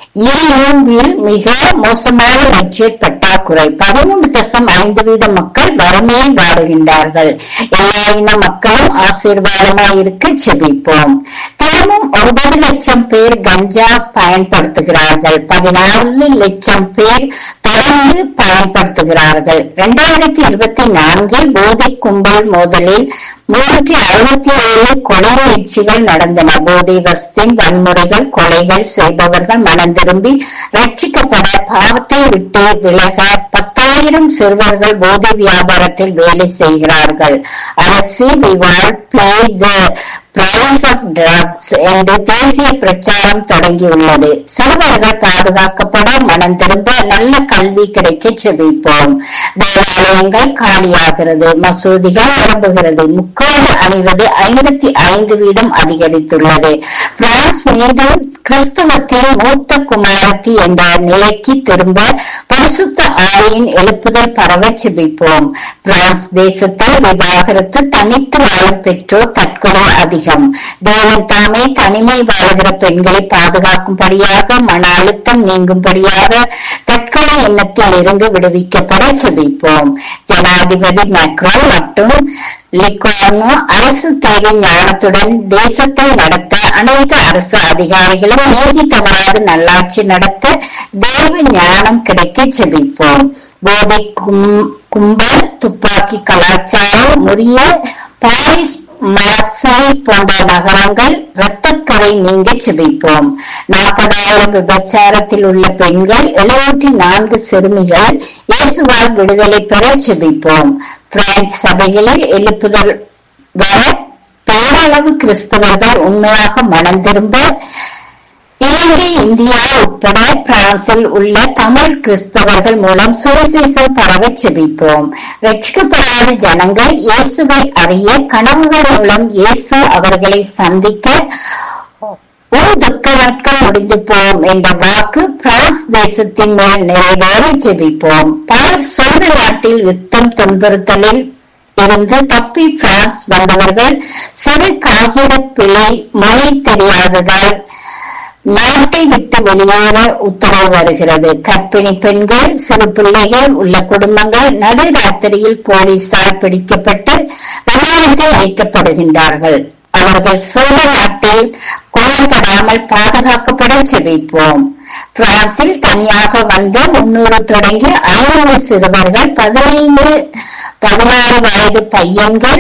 ஈழவில் மிக மோசமான பட்ஜெட் பற்றாக்குறை பதிமூன்று தசம் ஐந்து வீத மக்கள் வறுமையில் வாடுகின்றார்கள் எல்லா இன மக்களும் ஆசீர்வாதமாய் இருக்க செபிப்போம் தினமும் ஒன்பது லட்சம் பேர் கஞ்சா பயன்படுத்துகிறார்கள் பதினாறு லட்சம் பேர் தொடர்ந்து பயன்படுத்துகிறார்கள் இரண்டாயிரத்தி இருபத்தி நான்கில் போதை கும்பல் மோதலில் முன்னூற்றி அறுபத்தி ஏழு கொலை முயற்சிகள் நடந்தன போதை வஸ்தின் வன்முறைகள் கொலைகள் செய்பவர்கள் மனம் திரும்பி ரட்சிக்கப்பட பாவத்தை விட்டு விலக பத்தாயிரம் சிறுவர்கள் போதை வியாபாரத்தில் வேலை செய்கிறார்கள் அரசு we'll play the price of drugs என்று தேசிய பிரச்சாரம் தொடங்கியுள்ளது சிறுவர்கள் பாதுகாக்கப்பட மனம் திரும்ப நல்ல கல்வி கிடைக்க செபிப்போம் தேவாலயங்கள் காலியாகிறது மசூதிகள் நிரம்புகிறது முக்காடு அணிவது ஐம்பத்தி ஐந்து வீதம் அதிகரித்துள்ளது பிரான்ஸ் மீண்டும் கிறிஸ்தவத்தின் மூத்த குமாரத்தி என்ற நிலைக்கு திரும்ப பரிசுத்த ஆவியின் எழுப்புதல் பரவ செபிப்போம் பிரான்ஸ் தேசத்தில் விவாகரத்து தனித்து வாழும் பெற்றோர் தற்கொலை அதிகம் தேவன் தாமே தனிமை வாழ்கிற பெண்களை பாதுகாக்கும்படியாக மன அழுத்தம் நீங்கும்படியாக தற்கொலை எண்ணத்தில் இருந்து விடுவிக்கப்பட செபிப்போம் ஜனாதிபதி மேக்ரோ மற்றும் லிகோனோ அரசு தேவை ஞானத்துடன் தேசத்தை நடத்த அனைத்து அரசு அதிகாரிகளும் நீதி தவறாது நல்லாட்சி நடத்த தேவ ஞானம் கிடைக்க செபிப்போம் போதை கும்பல் துப்பாக்கி கலாச்சாரம் முறிய பாரிஸ் மார்சை போன்ற நகரங்கள் இரத்தக்கரை நீங்க செபிப்போம் நாற்பதாயிரம் விபச்சாரத்தில் உள்ள பெண்கள் எழுநூற்றி நான்கு சிறுமிகள் இயேசுவால் விடுதலை பெற செபிப்போம் பிரான்ஸ் சபைகளில் எழுப்புதல் வர பேரளவு கிறிஸ்தவர்கள் உண்மையாக மனம் திரும்ப இலங்கை இந்தியா உட்பட பிரான்சில் உள்ள தமிழ் கிறிஸ்தவர்கள் மூலம் சுவிசேஷம் பரவ செபிப்போம் ரட்சிக்கப்படாத ஜனங்கள் இயேசுவை அறிய கனவுகள் மூலம் இயேசு அவர்களை சந்திக்க ஒரு துக்க நாட்கள் முடிந்து போம் என்ற வாக்கு பிரான்ஸ் தேசத்தின் மேல் நிறைவேற ஜெபிப்போம் பலர் சொந்த நாட்டில் யுத்தம் துன்புறுத்தலில் இருந்து தப்பி பிரான்ஸ் வந்தவர்கள் சிறு காகித பிழை மொழி தெரியாததால் நாட்டை விட்டு வெளியேற உத்தரவு வருகிறது கர்ப்பிணி பெண்கள் சிறு பிள்ளைகள் உள்ள குடும்பங்கள் நடுராத்திரியில் போலீசார் பிடிக்கப்பட்டு விமானத்தில் ஏற்றப்படுகின்றார்கள் அவர்கள் சோழ நாட்டில் கொல்லப்படாமல் பாதுகாக்கப்பட செபிப்போம் பிரான்சில் தனியாக வந்த முன்னூறு தொடங்கி ஐநூறு சிறுவர்கள் பதினைந்து பதினாறு வயது பையன்கள்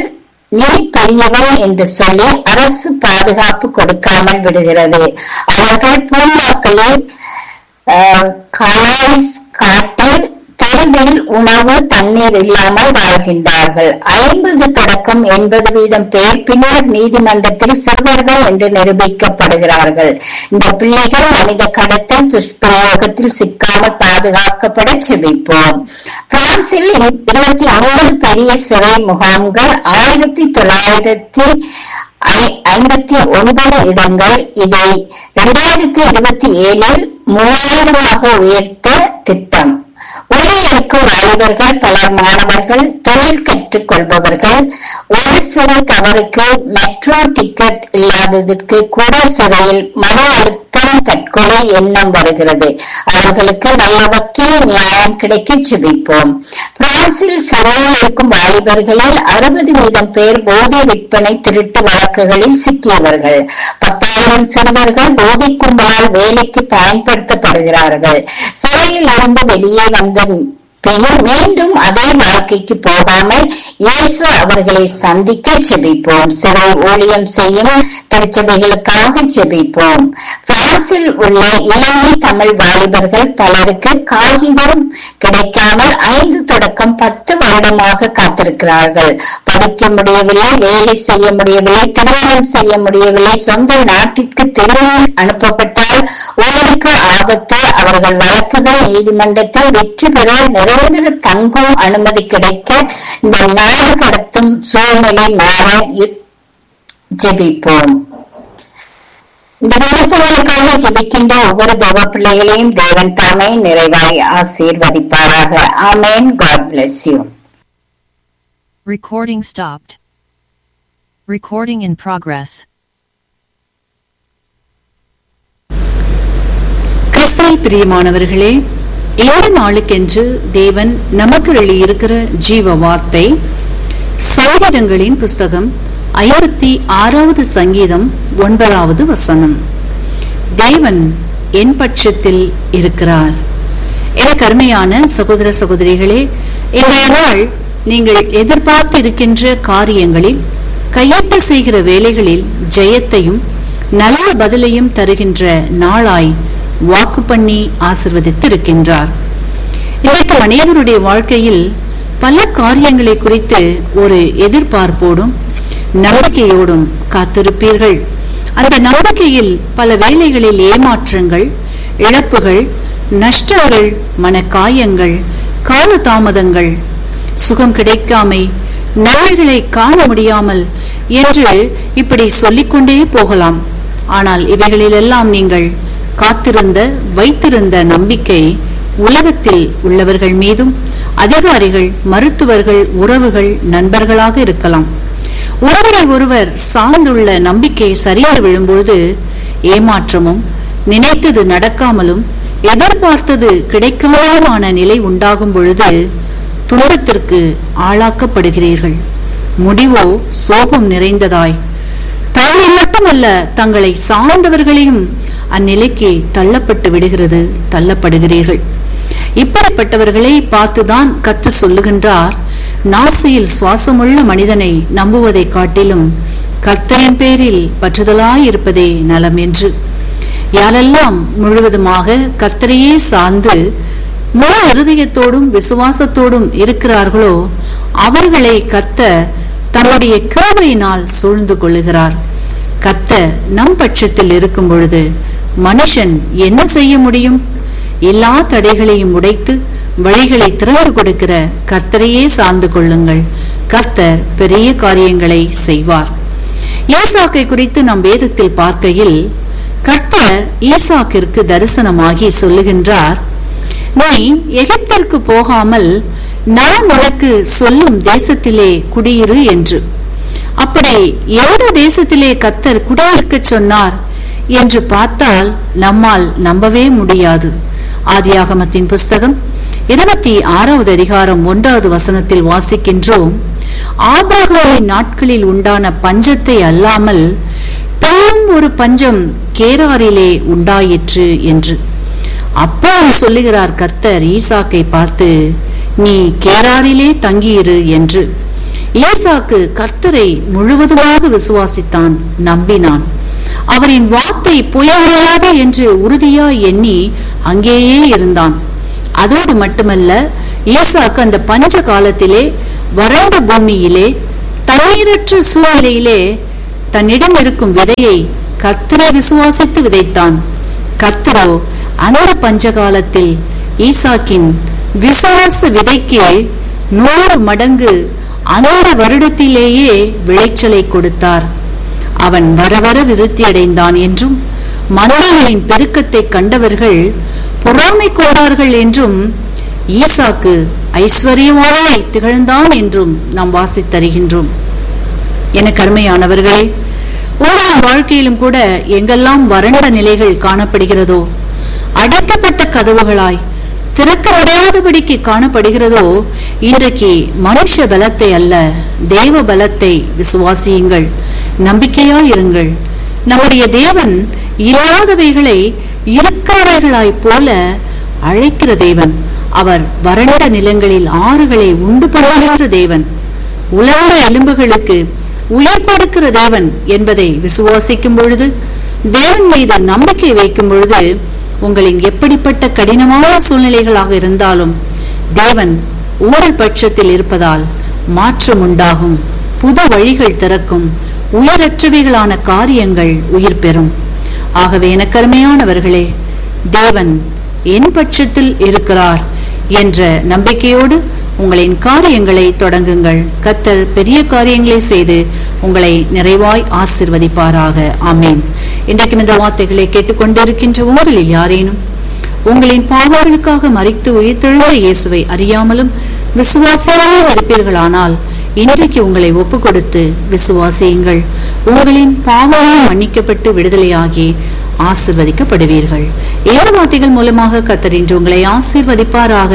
நீ பெரியவன் என்று சொல்லி அரசு பாதுகாப்பு கொடுக்காமல் விடுகிறது அவர்கள் பூங்காக்களில் ஆஹ், காய்ஸ் காட்டில் தெருவில் உணவு தண்ணீர் இல்லாமல் வாழ்கின்றார்கள் ஐம்பது தொடக்கம் எண்பது வீதம் பேர் பின்னர் நீதிமன்றத்தில் சிறுவர்கள் என்று நிரூபிக்கப்படுகிறார்கள் இந்த பிள்ளைகள் மனித கடத்தல் துஷ்பிரயோகத்தில் சிக்காமல் பாதுகாக்கப்பட செவிப்போம் பிரான்சில் இருபத்தி ஒன்பது பெரிய சிறை முகாம்கள் ஆயிரத்தி தொள்ளாயிரத்தி ஐ- ஐம்பத்தி ஒன்பது இடங்கள் இதை இரண்டாயிரத்தி இருபத்தி ஏழில் மூவாயிரமாக உயர்த்த திட்டம் உரையிருக்கும் வாலிபர்கள் பலர் மாணவர்கள் தொழில் கற்றுக் கொள்பவர்கள் ஒரு சிறு தவறுக்கு மெட்ரோ டிக்கெட் இல்லாததற்கு கூட சிறையில் மன அழுத்தம் தற்கொலை எண்ணம் வருகிறது அவர்களுக்கு நல்ல வக்கீல் நியாயம் கிடைக்க செபிப்போம் பிரான்சில் சிறையில் இருக்கும் வாலிபர்களில் அறுபது வீதம் பேர் போதை விற்பனை திருட்டு வழக்குகளில் சிக்கியவர்கள் பத்தாயிரம் சிறுவர்கள் போதை கும்பலால் வேலைக்கு பயன்படுத்தப்படுகிறார்கள் சிறையில் இருந்து வெளியே வந்த பின் மீண்டும் அதே வாழ்க்கைக்கு போகாமல் இயேசு அவர்களை சந்திக்க செபிப்போம் சிறை ஊழியம் செய்யும் திருச்சபைகளுக்காக செபிப்போம் பிரான்சில் உள்ள இலங்கை தமிழ் வாலிபர்கள் பலருக்கு காகிதம் கிடைக்காமல் ஐந்து தொடக்கம் பத்து வருடமாக காத்திருக்கிறார்கள் படிக்க முடியவில்லை வேலை செய்ய முடியவில்லை திருமணம் செய்ய முடியவில்லை சொந்த நாட்டிற்கு திரும்பி அனுப்பப்பட்டால் ஊருக்கு ஆபத்து அவர்கள் வழக்குகள் நீதிமன்றத்தில் வெற்றி பெற நிரந்தர தங்கும் அனுமதி கிடைக்க இந்த நாடு கடத்தும் சூழ்நிலை மாற யு- ஜெபிப்போம் இந்த விண்ணப்பங்களுக்காக ஜெபிக்கின்ற ஒவ்வொரு தேவ பிள்ளைகளையும் தேவன் தாமே நிறைவாய் ஆசீர்வதிப்பாராக ஆமென் God bless you Recording stopped. Recording in progress. கிறிஸ்துவில் பிரியமானவர்களே ஏழு நாளுக்கென்று தேவன் நமக்கு எழுதியிருக்கிற ஜீவ வார்த்தை சங்கீதங்களின் புஸ்தகம் ஐம்பத்தி ஆறாவது சங்கீதம் ஒன்பதாவது வசனம் தேவன் என் பட்சத்தில் இருக்கிறார் எனக்கு அருமையான சகோதர சகோதரிகளே இன்றைய நாள் நீங்கள் எதிர்பார்த்து இருக்கின்ற காரியங்களில் கையெட்ட செய்கிற வேலைகளில் ஜெயத்தையும் நல்ல பதிலையும் தருகின்ற நாளாய் வாக்கு பண்ணி ஆசிர்வதித்து இருக்கின்றார் இன்றைக்கு அநேகருடைய வாழ்க்கையில் பல காரியங்களை குறித்து ஒரு எதிர்பார்ப்போடும் நம்பிக்கையோடும் காத்திருப்பீர்கள் அந்த நம்பிக்கையில் பல வேளைகளில் ஏமாற்றங்கள் இழப்புகள் நஷ்டங்கள் மனக்காயங்கள் காலதாமதங்கள் சுகம் கிடைக்காமை நன்மைகளை காண முடியாமல் என்று இப்படி சொல்லிக்கொண்டே போகலாம் ஆனால் இவைகளிலெல்லாம் நீங்கள் காத்திருந்த வைத்திருந்த நம்பிக்கை உலகத்தில் உள்ளவர்கள் மீதும் அதிகாரிகள் மருத்துவர்கள் உறவுகள் நண்பர்களாக இருக்கலாம் ஒருவரை ஒருவர் சார்ந்துள்ள நம்பிக்கை சரியாக விழும்பொழுது ஏமாற்றமும் நினைத்தது நடக்காமலும் எதிர்பார்த்தது கிடைக்காமலுமான நிலை உண்டாகும் பொழுது துன்பத்திற்கு ஆளாக்கப்படுகிறீர்கள் முடிவோ சோகம் நிறைந்ததாய் தாங்கள் மட்டுமல்ல தங்களை சார்ந்தவர்களையும் அந்நிலைக்கு தள்ளப்பட்டு விடுகிறது தள்ளப்படுகிறீர்கள் இப்படிப்பட்டவர்களை பார்த்துதான் கத்து சொல்லுகின்றார் நாசியில் சுவாசமுள்ள மனிதனை நம்புவதை காட்டிலும் கர்த்தரின் பேரில் பற்றுதலாயிருப்பதே நலம் என்று யாரெல்லாம் முழுவதுமாக கர்த்தரையே சார்ந்து முழு இருதயத்தோடும் விசுவாசத்தோடும் இருக்கிறார்களோ அவர்களை கத்த தன்னுடைய கிருபையினால் சூழ்ந்து கொள்ளுகிறார் கத்த நம் பட்சத்தில் இருக்கும் பொழுது மனுஷன் என்ன செய்ய முடியும் எல்லா தடைகளையும் உடைத்து வழிகளை திறந்து கொடுக்கிற கர்த்தரையே சார்ந்து கொள்ளுங்கள் கர்த்தர் பெரிய காரியங்களை செய்வார் ஈசாக்கை குறித்து நம் வேதத்தில் பார்க்கையில் கர்த்தர் ஈசாக்கிற்கு தரிசனமாகி சொல்லுகின்றார் நீ எகிப்திற்கு போகாமல் நான் உனக்கு சொல்லும் தேசத்திலே குடியிரு என்று அப்படி எந்த தேசத்திலே கத்தர் குடியிருக்க சொன்னார் என்று பார்த்தால் நம்மால் நம்பவே முடியாது ஆதியாகமத்தின் புஸ்தகம் இருபத்தி ஆறாவது அதிகாரம் ஒன்றாவது வசனத்தில் வாசிக்கின்றோம் ஆபிரகாமின் நாட்களில் உண்டான பஞ்சத்தை அல்லாமல் பெரும் ஒரு பஞ்சம் கேராரிலே உண்டாயிற்று என்று அப்போது சொல்லுகிறார் கர்த்தர் ஈசாக்கை பார்த்து நீ கேராரிலே தங்கியிரு என்று ஈசாக்கு கர்த்தரை முழுவதுமாக விசுவாசித்தான் நம்பினான் அவரின் வார்த்தை பொய்யாகாது என்று உறுதியாய் எண்ணி அங்கேயே இருந்தான் அதோடு மட்டுமல்ல ஈசாக்கு அந்த பஞ்ச காலத்திலே வறண்ட பூமியிலே தண்ணீரற்ற சூழ்நிலையிலே தன்னிடம் இருக்கும் விதையை கர்த்தரை விசுவாசித்து விதைத்தான் கர்த்தரோ அந்த பஞ்ச காலத்தில் ஈசாக்கின் விசுவாச விதைக்கு நூறு மடங்கு அந்த வருடத்திலேயே விளைச்சலை கொடுத்தார் அவன் வர வர விருத்தி அடைந்தான் என்றும் மன்னர்களின் பெருக்கத்தை கண்டவர்கள் பொறாமை கொண்டார்கள் என்றும் ஈசாக்கு ஐஸ்வர்யமாய் திகழ்ந்தான் என்றும் நாம் வாசித்தருகின்றோம் என கருமையானவர்களே உங்கள் வாழ்க்கையிலும் கூட எங்கெல்லாம் வறண்ட நிலைகள் காணப்படுகிறதோ அடைக்கப்பட்ட கதவுகளாய் திறக்க முடியாதபடிக்கு காணப்படுகிறதோ இன்றைக்கு மனுஷ பலத்தை அல்ல தேவ பலத்தை விசுவாசியுங்கள் நம்பிக்கையாயிருங்கள் நம்முடைய தேவன் இல்லாதவைகளை இருக்கிறவைகளாய் போல அழைக்கிற தேவன் அவர் வறண்ட நிலங்களில் ஆறுகளை உண்டு பண்ணுகின்ற தேவன் உலர்ந்த எலும்புகளுக்கு உயிர் கொடுக்கிற தேவன் என்பதை விசுவாசிக்கும் பொழுது தேவன் மீது நம்பிக்கை வைக்கும் பொழுது உங்களின் எப்படிப்பட்ட கடினமான சூழ்நிலைகளாக இருந்தாலும் தேவன் உங்கள் பட்சத்தில் இருப்பதால் மாற்றம் உண்டாகும் புது வழிகள் திறக்கும் உயிரற்றவைகளான காரியங்கள் உயிர் பெறும் ஆகவே எனக்கருமையானவர்களே தேவன் என் பட்சத்தில் இருக்கிறார் என்ற நம்பிக்கையோடு உங்களின் காரியங்களை தொடங்குங்கள் கத்தர் பெரிய காரியங்களை செய்து உங்களை நிறைவாய் ஆசிர்வதிப்பாராக ஆமேன் இன்றைக்கும் இந்த வார்த்தைகளை கேட்டுக்கொண்டிருக்கின்ற உங்களில் யாரேனும் உங்களின் பாவங்களுக்காக மறித்து உயிர்த்தெழுந்த இயேசுவை அறியாமலும் விசுவாசியாக இருப்பீர்களானால் இன்றைக்கு உங்களை ஒப்பு கொடுத்து விசுவாசியுங்கள் உங்களின் பாவங்கள் மன்னிக்கப்பட்டு விடுதலையாகி ஆசிர்வதிக்கப்படுவீர்கள் ஏழு வார்த்தைகள் மூலமாக கத்தர் இன்று உங்களை ஆசிர்வதிப்பாராக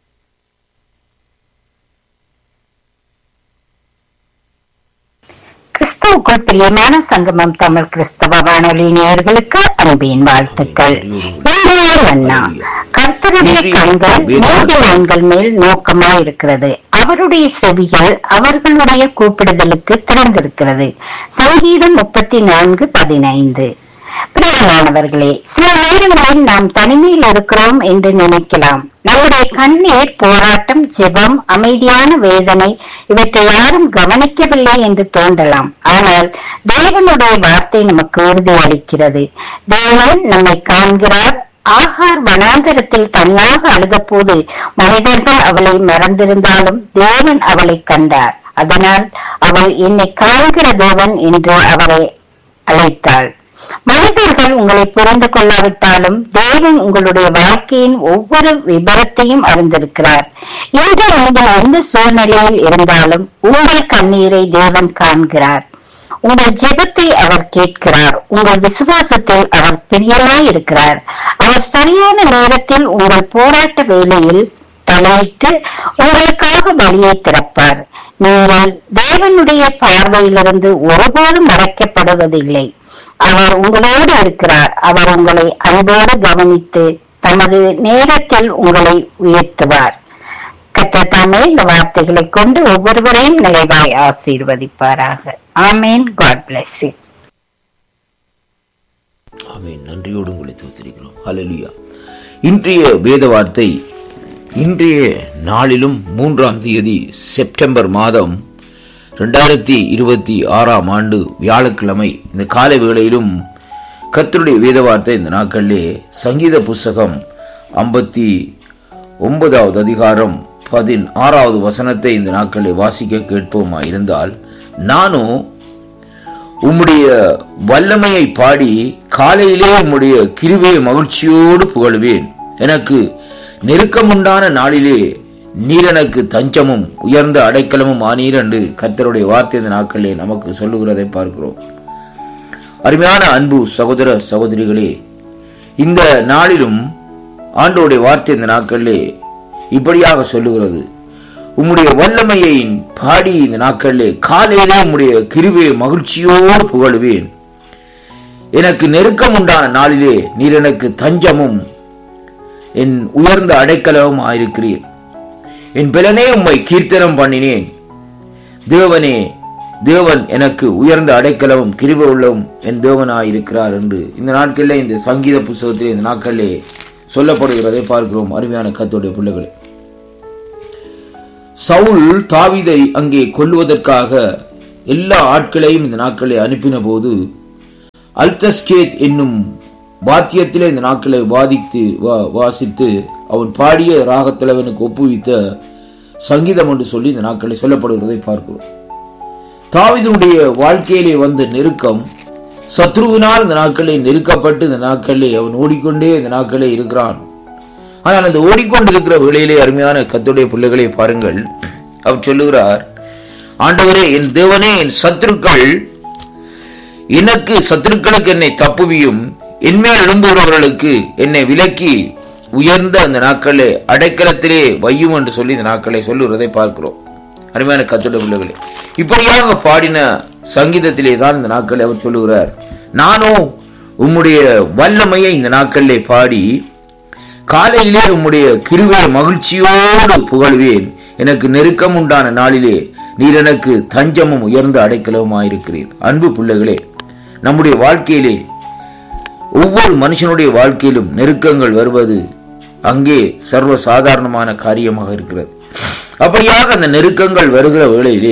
கிறிஸ்துவுக்குள் பிரியமான சங்கமம் தமிழ் கிறிஸ்தவ வானொலி நேயர்களுக்கு அன்பின் வாழ்த்துக்கள் இன்றைய அண்ணா கர்த்தருடைய கண்கள் நீதிமான்கள் மேல் நோக்கமா இருக்கிறது அவருடைய செவிகள் அவர்களுடைய கூப்பிடுதலுக்கு திறந்திருக்கிறது சங்கீதம் முப்பத்தி நான்கு பதினைந்து பிரியமானவர்களே சில நேரங்களில் நாம் தனிமையில் இருக்கிறோம் என்று நினைக்கலாம் நம்முடைய கண்ணீர் போராட்டம் ஜெபம் அமைதியான வேதனை இவற்றை யாரும் கவனிக்கவில்லை என்று தோன்றலாம் ஆனால் தேவனுடைய வார்த்தை நமக்கு உறுதியளிக்கிறது தேவன் நம்மை காண்கிறார் ஆகார் வனாந்தரத்தில் தனியாக அழுதபோது மனிதர்கள் அவளை மறந்திருந்தாலும் தேவன் அவளை கண்டார் அதனால் அவள் என்னை காண்கிற தேவன் என்று அவரை அழைத்தாள் மனிதர்கள் உங்களை புரிந்து கொள்ளாவிட்டாலும் தேவன் உங்களுடைய வாழ்க்கையின் ஒவ்வொரு விபரத்தையும் அறிந்திருக்கிறார் இன்று நீங்கள் எந்த சூழ்நிலையில் இருந்தாலும் உங்கள் கண்ணீரை தேவன் காண்கிறார் உங்கள் ஜெபத்தை அவர் கேட்கிறார் உங்கள் விசுவாசத்தில் அவர் பிரியமாய் இருக்கிறார் அவர் சரியான நேரத்தில் உங்கள் போராட்ட வேலையில் தலையிட்டு உங்களுக்காக வழியை திறப்பார் நீங்கள் தேவனுடைய பார்வையிலிருந்து ஒருபோதும் மறைக்கப்படுவதில்லை அவர் உங்களோடு இருக்கிறார் அவர் உங்களை அன்போடு கவனித்து தமது நேரத்தில் உங்களை உயர்த்துவார் கத்தத்தாமே இந்த வார்த்தைகளை கொண்டு ஒவ்வொருவரையும் நிறைவாய் ஆசீர்வதிப்பாராக ஆமேன் காட் பிளஸ் யூ ஆமென் நன்றியோடு உங்களை தோத்திருக்கிறோம் ஹalleluya இன்றைய வேத வார்த்தை இன்றைய நாளிலும் மூன்றாம் தேதி செப்டம்பர் மாதம் ரெண்டாயிரத்தி இருபத்தி ஆறாம் ஆண்டு வியாழக்கிழமை இந்த காலை வேளையிலும் கர்த்தருடைய வேத வார்த்தை இந்த நாட்களிலே சங்கீத புஸ்தகம் ஐம்பத்தி ஒன்பதாவது அதிகாரம் பதின் ஆறாவது வசனத்தை இந்த நாட்களிலே வாசிக்க கேட்போமா இருந்தால் நானும் உம்முடைய வல்லமையை பாடி காலையிலே உம்முடைய கிருபையை மகிழ்ச்சியோடு புகழுவேன் எனக்கு நெருக்கமுண்டான நாளிலே நீர் எனக்கு தஞ்சமும் உயர்ந்த அடைக்கலமும் ஆனீர் என்று கர்த்தருடைய வார்த்தை இந்த நாட்களிலே நமக்கு சொல்லுகிறதை பார்க்கிறோம் அருமையான அன்பு சகோதர சகோதரிகளே இந்த நாளிலும் ஆண்டோடைய வார்த்தை இந்த நாட்களிலே இப்படியாக சொல்லுகிறது உம்முடைய வல்லமையை பாடி இந்த நாட்களிலே காலையிலே உம்முடைய கிருபையை மகிழ்ச்சியோடு புகழுவேன் எனக்கு நெருக்கம் உண்டான நாளிலே நீர் எனக்கு தஞ்சமும் என் உயர்ந்த அடைக்கலமும் ஆயிருக்கிறீர் என் பிளனே உம்மை கீர்த்தனம் பண்ணினேன் தேவனே தேவன் எனக்கு உயர்ந்த அடைக்கலமும் கிருப உள்ளவும் என் தேவனாயிருக்கிறார் என்று இந்த நாட்களிலே இந்த சங்கீத புஸ்தகத்திலே இந்த நாட்களிலே சொல்லப்படுகிறதை பார்க்கிறோம் அருமையான கத்தோடைய பிள்ளைகளே சவுல் தாவீதை அங்கே கொல்லுவதற்காக எல்லா ஆட்களையும் இந்த நாட்களை அனுப்பின போது அல்தஸ்கேத் என்னும் வாத்தியத்திலே இந்த நாட்களை வாதித்து வா- வாசித்து அவன் பாடிய ராகத்தலைவனுக்கு ஒப்புவித்த சங்கீதம் என்று சொல்லி இந்த நாட்களை சொல்லப்படுகிறதை பார்க்கிறோம் தாவீதுடைய வாழ்க்கையிலே வந்த நெருக்கம் சத்ருவினால் இந்த நாட்களில் நெருக்கப்பட்டு இந்த நாட்களிலே அவன் ஓடிக்கொண்டே இந்த நாட்களே இருக்கிறான் ஆனால் அந்த ஓடிக்கொண்டிருக்கிற வேளையிலே அருமையான கத்துடைய பிள்ளைகளை பாருங்கள் அவர் சொல்லுகிறார் ஆண்டவரே என் தேவனே என் சத்துருக்கள் எனக்கு சத்துருக்களுக்கு என்னை தப்புவியும் என்மேல் எழும்புகிறவர்களுக்கு என்னை விலக்கி உயர்ந்த அந்த நாட்களே அடைக்கலத்திலே வையும் என்று சொல்லி இந்த நாட்களை சொல்லுகிறதை பார்க்கிறோம் அருமையான கத்துடைய பிள்ளைகளே இப்படியாக பாடின சங்கீதத்திலே தான் இந்த நாட்களை அவர் சொல்லுகிறார் நானும் உம்முடைய வல்லமையை இந்த நாட்களிலே பாடி காலையிலே உம்முடைய கிருவை மகிழ்ச்சியோடு புகழ்வேன் எனக்கு நெருக்கம் உண்டான நாளிலே நீர் எனக்கு தஞ்சமும் உயர்ந்த அடைக்கலவுமாயிருக்கிறீர் அன்பு பிள்ளைகளே நம்முடைய வாழ்க்கையிலே ஒவ்வொரு மனுஷனுடைய வாழ்க்கையிலும் நெருக்கங்கள் வருவது அங்கே சர்வ சாதாரணமான காரியமாக இருக்கிறது அப்படியாக அந்த நெருக்கங்கள் வருகிற வேளையிலே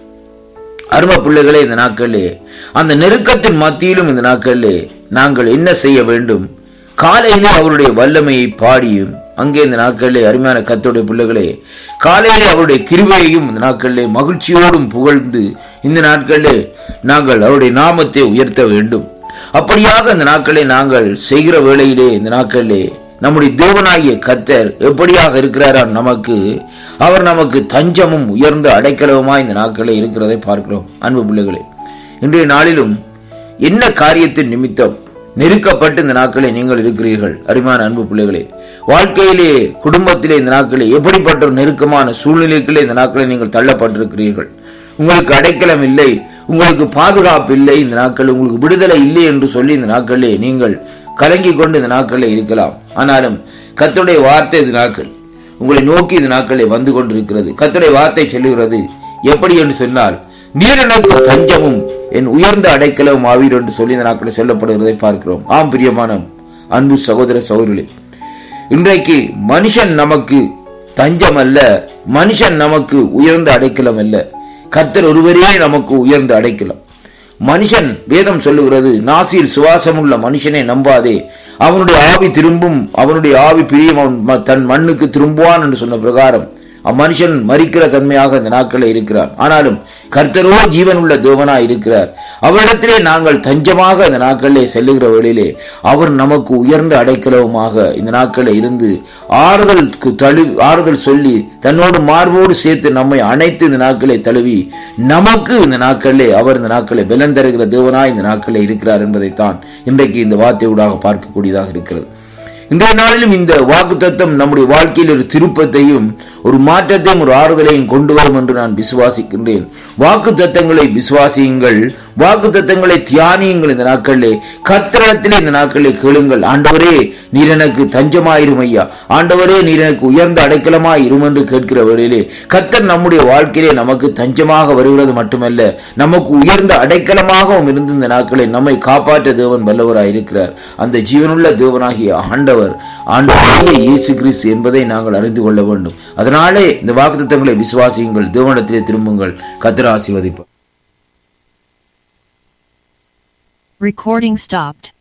அரும பிள்ளைகளே இந்த நாட்களிலே அந்த நெருக்கத்தின் மத்தியிலும் இந்த நாட்களிலே நாங்கள் என்ன செய்ய வேண்டும் காலையிலே அவருடைய வல்லமையை பாடியும் அங்கே இந்த நாட்களிலே அருமையான கத்தோடைய பிள்ளைகளே காலையிலே அவருடைய கிருபையையும் இந்த நாட்களிலே மகிழ்ச்சியோடும் புகழ்ந்து இந்த நாட்களிலே நாங்கள் அவருடைய நாமத்தை உயர்த்த வேண்டும் அப்படியாக இந்த நாட்களை நாங்கள் செய்கிற வேளையிலே இந்த நாட்களிலே நம்முடைய தேவனாகிய கத்தர் எப்படியாக இருக்கிறாராம் நமக்கு அவர் நமக்கு தஞ்சமும் உயர்ந்த அடைக்கலவுமாய் இந்த நாட்களில் இருக்கிறதை பார்க்கிறோம் அன்பு பிள்ளைகளே இன்றைய நாளிலும் என்ன காரியத்தின் நிமித்தம் நெருக்கப்பட்டு இந்த நாட்களை நீங்கள் இருக்கிறீர்கள் அருமையான அன்பு பிள்ளைகளே வாழ்க்கையிலே குடும்பத்திலே இந்த நாட்களே எப்படிப்பட்ட ஒரு நெருக்கமான சூழ்நிலைகளே இந்த நாட்களை நீங்கள் தள்ளப்பட்டிருக்கிறீர்கள் உங்களுக்கு அடைக்கலம் இல்லை உங்களுக்கு பாதுகாப்பு இல்லை இந்த நாட்கள் உங்களுக்கு விடுதலை இல்லை என்று சொல்லி இந்த நாட்களிலே நீங்கள் கலங்கி கொண்டு இந்த நாட்களில் இருக்கலாம் ஆனாலும் கத்துடைய வார்த்தை இந்த நாட்கள் உங்களை நோக்கி இந்த நாட்களில் வந்து கொண்டிருக்கிறது கத்துடைய வார்த்தை சொல்லுகிறது எப்படி என்று சொன்னால் நீர் எனக்கு தஞ்சமும் என் உயர்ந்த அடைக்கலவும் ஆவீர் என்று சொல்லி இந்த நாட்களில் சொல்லப்படுகிறதை பார்க்கிறோம் ஆம் பிரியமான அன்பு சகோதர சகோதரர்களே இன்றைக்கு மனுஷன் நமக்கு தஞ்சம் அல்ல மனுஷன் நமக்கு உயர்ந்த அடைக்கலம் அல்ல கர்த்தர் ஒருவரே நமக்கு உயர்ந்த அடைக்கலம் மனுஷன் வேதம் சொல்லுகிறது நாசியில் சுவாசமுள்ள மனுஷனை நம்பாதே அவனுடைய ஆவி திரும்பும் அவனுடைய ஆவி பிரியும் அவன் ம- தன் மண்ணுக்கு திரும்புவான் என்று சொன்ன பிரகாரம் அம்மனுஷன் மறிக்கிற தன்மையாக இந்த நாட்களில் இருக்கிறார் ஆனாலும் கர்த்தரோ ஜீவன் உள்ள தேவனா இருக்கிறார் அவரிடத்திலே நாங்கள் தஞ்சமாக இந்த நாட்களிலே செல்லுகிற வேளையிலே அவர் நமக்கு உயர்ந்த அடைக்கலவுமாக இந்த நாட்களில் இருந்து ஆறுதல் தழு ஆறுதல் சொல்லி தன்னோடு மார்போடு சேர்த்து நம்மை அணைத்து இந்த நாட்களை தழுவி நமக்கு இந்த நாட்களிலே அவர் இந்த நாட்களை பலன் தருகிற தேவனாய் இந்த நாட்களில் இருக்கிறார் என்பதைத்தான் இன்றைக்கு இந்த வார்த்தையூடாக பார்க்கக்கூடியதாக இருக்கிறது இன்றைய நாளிலும் இந்த வாக்கு தத்துவம் நம்முடைய வாழ்க்கையில் ஒரு திருப்பத்தையும் ஒரு மாற்றத்தையும் ஒரு ஆறுதலையும் கொண்டு வரும் என்று நான் விசுவாசிக்கின்றேன் வாக்கு தத்தங்களை விசுவாசியுங்கள் வாக்கு தத்தங்களை தியானியுங்கள் இந்த நாட்களிலே கத்திரத்திலே இந்த நாட்களிலே கேளுங்கள் ஆண்டவரே நீர் எனக்கு தஞ்சமாயிரும் ஐயா ஆண்டவரே நீர் எனக்கு உயர்ந்த அடைக்கலமாய் இரும் என்று கேட்கிற வேளையிலே கத்தர் நம்முடைய வாழ்க்கையிலே நமக்கு தஞ்சமாக வருகிறது மட்டுமல்ல நமக்கு உயர்ந்த அடைக்கலமாகவும் இருந்து இந்த நாட்களை நம்மை காப்பாற்ற தேவன் வல்லவராய் இருக்கிறார் அந்த ஜீவனுள்ள தேவனாகிய ஆண்டவர் ஆண்டவராகிய இயேசு கிறிஸ்து என்பதை நாங்கள் அறிந்து கொள்ள வேண்டும் அதனாலே இந்த வாக்குத்தத்தங்களை விசுவாசியுங்கள் தேவனிடத்திலே திரும்புங்கள் கத்திர ஆசீர்வதிப்பார் Recording stopped.